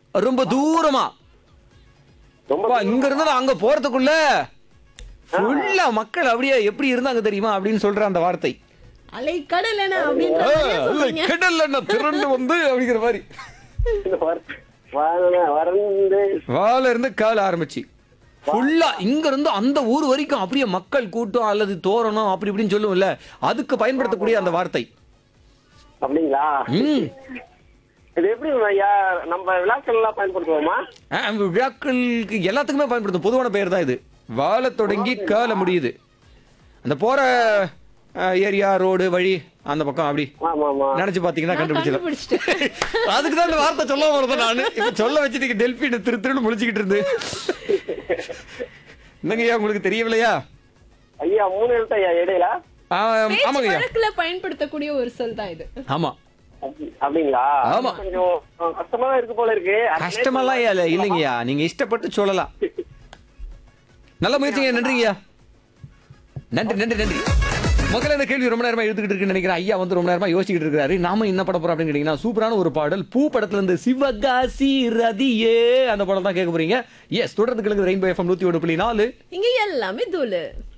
ரொம்ப தூரமா ரொம்ப அப்பா, இங்க இருந்து அங்க போறதுக்குள்ள ஃபுல்லா மக்கள் அப்படியே எப்படி இருந்தாங்க தெரியுமா அப்படின்னு சொல்ற அந்த வார்த்தை அலை கடல் என்ன அப்படின்ற ஆ, மாதிரியே இல்ல, சொல்றீங்க. கடல்ல என்ன திரண்டு வந்து அப்படிங்கிற மாதிரி வர- வர- வறண்டு வால இருந்து கால ஆரம்பிச்சு ஃபுல்லா இங்க இருந்து அந்த ஊர் வரைக்கும் அப்படியே மக்கள் கூட்டம் அல்லது தோரணம் அப்படி இப்படின்னு சொல்லுவோம்ல அதுக்கு பயன்படுத்தக்கூடிய அந்த வார்த்தை அப்படிங்களா ம் இது எப்படி ஐயா நம்ம விழாக்கள் எல்லாம் பயன்படுத்துவோமா ஆ, விழாக்களுக்கு எல்லாத்துக்குமே பயன்படுத்தும் பொதுவான பெயர் தான் இது வாழ தொடங்கி கால முடியுது அந்த போற ஆ, ஏரியா ரோடு வழி அந்த பக்கம் அப்படி ஆமா ஆமா நினைச்சு பாத்தீங்கன்னா நான் கண்டுபிடிச்சிடலாம் கண்டுபிடிச்சிட்டேன் அதுக்கு தான் இந்த வார்த்தை சொல்ல வரது நானு இப்ப சொல்ல வச்சுட்டு டெல்பின் திரு திருன்னு முழிச்சுக்கிட்டு இருந்து என்னங்கய்யா உங்களுக்கு தெரியவில்லையா ஐயா மூணு எழுத்து ஐயா இடையில ஆ, பேச்சு ஆமாங்கய்யா வழக்குல பயன்படுத்தக்கூடிய ஒரு சொல் தான் இது ஆமா அப்படி- அப்படிங்களா ஆமா. கொஞ்சம் அஹ், கஷ்டமா தான் இருக்கு போல இருக்கு கஷ்டமெல்லாம் இல்ல இல்லைங்கய்யா நீங்க இஷ்டப்பட்டு சொல்லலாம் நல்ல முயற்சிங்க நன்றிங்கய்யா நன்றி நன்றி நன்றி மக்கள் இந்த கேள்வி ரொம்ப நேரமா எடுத்துக்கிட்டு இருக்குன்னு நினைக்கிறேன் ஐயா வந்து ரொம்ப நேரமா யோசிச்சுட்டு இருக்காரு நாம என்ன படம் போறோம் அப்படின்னு கேட்டீங்கன்னா சூப்பரான ஒரு பாடல் பூ படத்துல இருந்து சிவகாசி ரதியே அந்த படம் தான் கேட்க போறீங்க எஸ் தொடர்ந்து கிழங்கு ரெயின்போ எஃப்எம் நூத்தி ஒன்று புள்ளி நாலு இங்க எல்லாமே தூளு